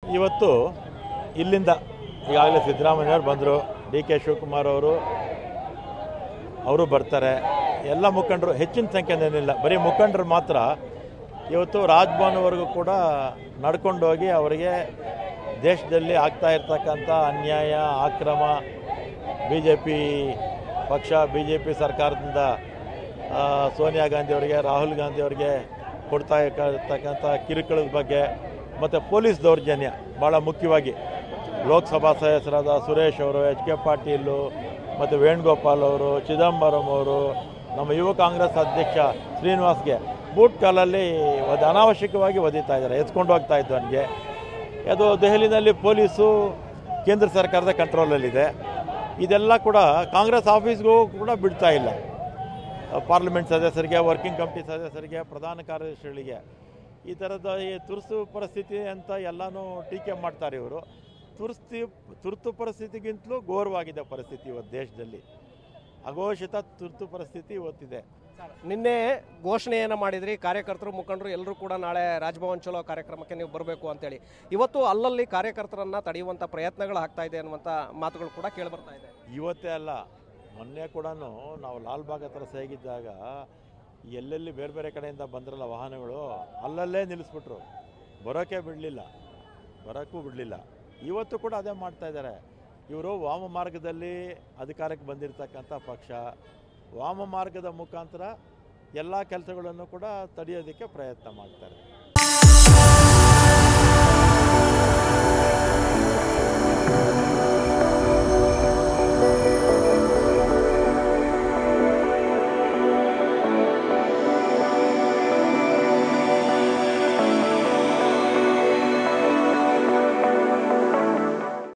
ಇವತ್ತು ಇಲ್ಲಿಂದ ಈಗಾಗಲೇ ಸಿದ್ದರಾಮಯ್ಯವ್ರು ಬಂದರು ಡಿ ಕೆ ಶಿವಕುಮಾರ್ ಅವರು ಅವರು ಬರ್ತಾರೆ ಎಲ್ಲ ಮುಖಂಡರು ಹೆಚ್ಚಿನ ಸಂಖ್ಯೆನೇನಿಲ್ಲ ಬರೀ ಮುಖಂಡರು ಮಾತ್ರ ಇವತ್ತು ರಾಜ್ಭವನ್ವರೆಗೂ ಕೂಡ ನಡ್ಕೊಂಡೋಗಿ ಅವರಿಗೆ ದೇಶದಲ್ಲಿ ಆಗ್ತಾ ಇರ್ತಕ್ಕಂಥ ಅನ್ಯಾಯ ಆಕ್ರಮ ಬಿ ಜೆ ಪಿ ಪಕ್ಷ ಬಿ ಜೆ ಪಿ ಸರ್ಕಾರದಿಂದ ಆ, ಸೋನಿಯಾ ಗಾಂಧಿ ಅವರಿಗೆ ರಾಹುಲ್ ಗಾಂಧಿ ಅವರಿಗೆ ಕೊಡ್ತಾ ಇರ್ತಕ್ಕಂಥ ಕಿರುಕುಳದ ಬಗ್ಗೆ ಮತ್ತು ಪೊಲೀಸ್ ದೌರ್ಜನ್ಯ ಭಾಳ ಮುಖ್ಯವಾಗಿ ಲೋಕಸಭಾ ಸದಸ್ಯರಾದ ಸುರೇಶ್ ಅವರು ಎಚ್ ಕೆ ಪಾಟೀಲು ಮತ್ತು ವೇಣುಗೋಪಾಲ್ ಅವರು ಚಿದಂಬರಂ ಅವರು ನಮ್ಮ ಯುವ ಕಾಂಗ್ರೆಸ್ ಅಧ್ಯಕ್ಷ ಶ್ರೀನಿವಾಸ್ಗೆ ಬೂಟ್ ಕಾಲಲ್ಲಿ ಒಂದು ಅನಾವಶ್ಯಕವಾಗಿ ಒದೀತಾ ಇದ್ದಾರೆ ಎತ್ಕೊಂಡು ಹೋಗ್ತಾ ಇದ್ದು ನನಗೆ ಅದು ದೆಹಲಿನಲ್ಲಿ ಪೊಲೀಸು ಕೇಂದ್ರ ಸರ್ಕಾರದ ಕಂಟ್ರೋಲಲ್ಲಿದೆ ಇದೆಲ್ಲ ಕೂಡ ಕಾಂಗ್ರೆಸ್ ಆಫೀಸ್ಗೂ ಕೂಡ ಬಿಡ್ತಾ ಇಲ್ಲ ಪಾರ್ಲಿಮೆಂಟ್ ಸದಸ್ಯರಿಗೆ ವರ್ಕಿಂಗ್ ಕಮಿಟಿ ಸದಸ್ಯರಿಗೆ ಪ್ರಧಾನ ಕಾರ್ಯದರ್ಶಿಗಳಿಗೆ ಈ ಥರದ ಈ ತುರ್ತು ಪರಿಸ್ಥಿತಿ ಅಂತ ಎಲ್ಲನೂ ಟೀಕೆ ಮಾಡ್ತಾರೆ ಇವರು ತುರ್ತಿ ತುರ್ತು ಪರಿಸ್ಥಿತಿಗಿಂತಲೂ ಘೋರವಾಗಿದೆ ಪರಿಸ್ಥಿತಿ ಇವತ್ತು ದೇಶದಲ್ಲಿ ಅಘೋಷಿತ ತುರ್ತು ಪರಿಸ್ಥಿತಿ ಇವತ್ತಿದೆ ನಿನ್ನೆ ಘೋಷಣೆಯನ್ನು ಮಾಡಿದ್ರಿ ಕಾರ್ಯಕರ್ತರು ಮುಖಂಡರು ಎಲ್ಲರೂ ಕೂಡ ನಾಳೆ ರಾಜಭವನ್ ಚಲೋ ಕಾರ್ಯಕ್ರಮಕ್ಕೆ ನೀವು ಬರಬೇಕು ಅಂತೇಳಿ ಇವತ್ತು ಅಲ್ಲಲ್ಲಿ ಕಾರ್ಯಕರ್ತರನ್ನ ತಡೆಯುವಂಥ ಪ್ರಯತ್ನಗಳು ಆಗ್ತಾ ಇದೆ ಅನ್ನುವಂಥ ಮಾತುಗಳು ಕೂಡ ಕೇಳಿ ಬರ್ತಾ ಇದೆ ಇವತ್ತೇ ಅಲ್ಲ ಮೊನ್ನೆ ಕೂಡ ನಾವು ಲಾಲ್ಬಾಗ್ ಹತ್ರ ಸೇಗಿದ್ದಾಗ ಎಲ್ಲೆಲ್ಲಿ ಬೇರೆ ಬೇರೆ ಕಡೆಯಿಂದ ಬಂದ್ರಲ್ಲ ವಾಹನಗಳು ಅಲ್ಲಲ್ಲೇ ನಿಲ್ಲಿಸ್ಬಿಟ್ರು ಬರೋಕ್ಕೆ ಬಿಡಲಿಲ್ಲ ಬರೋಕ್ಕೂ ಬಿಡಲಿಲ್ಲ ಇವತ್ತು ಕೂಡ ಅದೇ ಮಾಡ್ತಾ ಇದ್ದಾರೆ ಇವರು ವಾಮ ಮಾರ್ಗದಲ್ಲಿ ಅಧಿಕಾರಕ್ಕೆ ಬಂದಿರತಕ್ಕಂಥ ಪಕ್ಷ ವಾಮ ಮಾರ್ಗದ ಮುಖಾಂತರ ಎಲ್ಲ ಕೆಲಸಗಳನ್ನು ಕೂಡ ತಡೆಯೋದಕ್ಕೆ ಪ್ರಯತ್ನ ಮಾಡ್ತಾರೆ